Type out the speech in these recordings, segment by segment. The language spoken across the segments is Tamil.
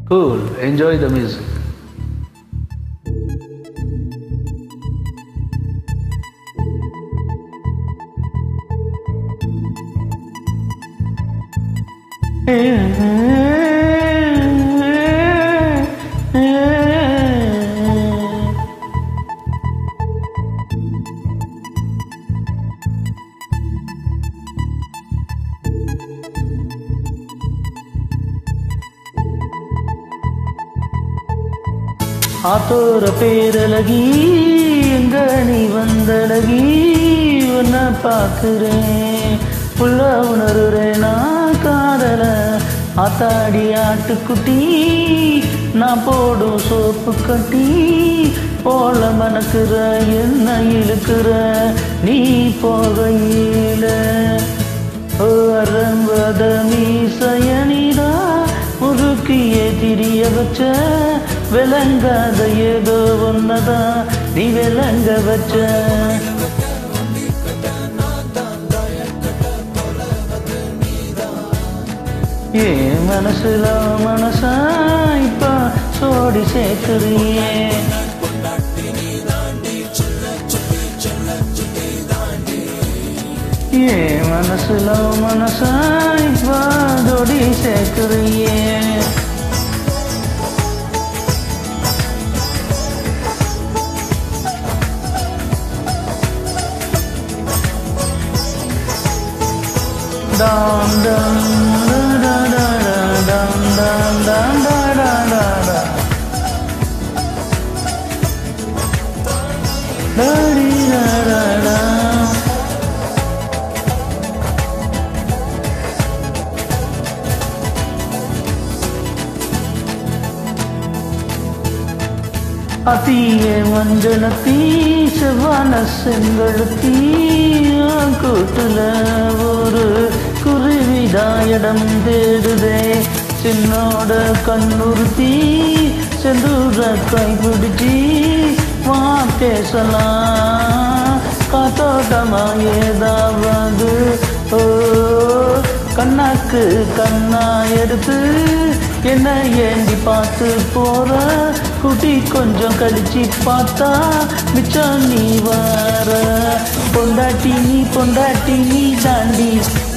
Cool, enjoy the music. ஆத்தோர பேரழகி எங்க நீ வந்தழகி உன்னை பார்க்கிறேன் உள்ள உணர்றேன் நான் காதல ஆத்தாடி ஆட்டுக்குட்டி நான் போடும் சோப்பு கட்டி போல மணக்குற என்ன இழுக்கிற நீ போகையில அரம்பத மீசையனிடா முறுக்கிய திரிய வச்ச விளங்காத ஏதோ ஒன்னதான் நீ விளங்க வச்ச ஏன் மனசுல மனசா இப்ப சோடி சேர்க்குறியே ஏன் மனசுல மனசா இப்ப ஜோடி சேர்க்குறியே dum dum da da da da dum dum dum da da da da da di da da da அத்திய மஞ்சளத்தி செவ்வான செங்கழுத்தி கூட்டுல ஒரு குருவிதாயிடம் தேடுதே சின்னோட கண்ணுறுத்தி செந்தூர கைப்பிடிச்சி வா பேசலாம் காத்தோட்டமா ஏதாவது ஓ கண்ணாக்கு கண்ணா எடுத்து என்ன ஏண்டி பார்த்து போற குட்டி கொஞ்சம் கழிச்சு பார்த்தா மிச்சம் நீ வர பொண்டாட்டி நீ பொண்டாட்டி நீ தாண்டி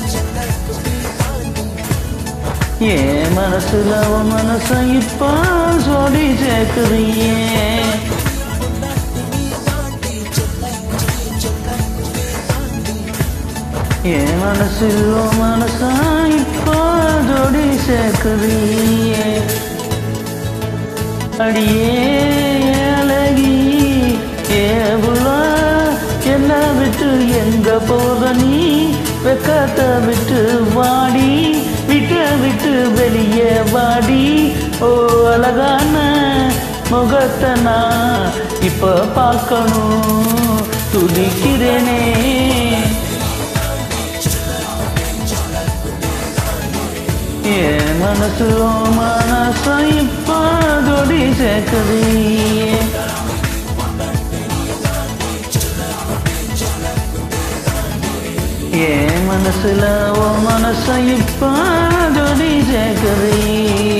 ஏன் மனசுல உன் மனச இப்ப சொல்லி சேர்க்குறியே என் மனசில் உன் மனசா இப்போ ஜோடி சேர்க்குறியே அடியே அழகி ஏவுல என்ன விட்டு எங்க போக நீ வெக்கத்தை விட்டு வாடி விட்டு விட்டு வெளியே வாடி ஓ அழகான முகத்தை நான் இப்ப பார்க்கணும் துடிக்கிறேனே என் மனசு மனச இப்ப ஜோடி சேர்க்குறியே என் மனசுல ஓ மனச இப்ப ஜோடி சேர்க்குறியே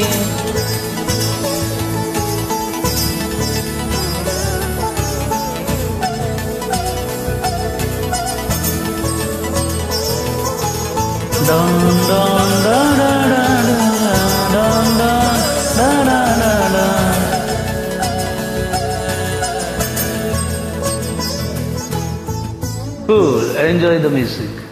Dun dun da da da da dun dun da da da da. Cool, enjoy the music.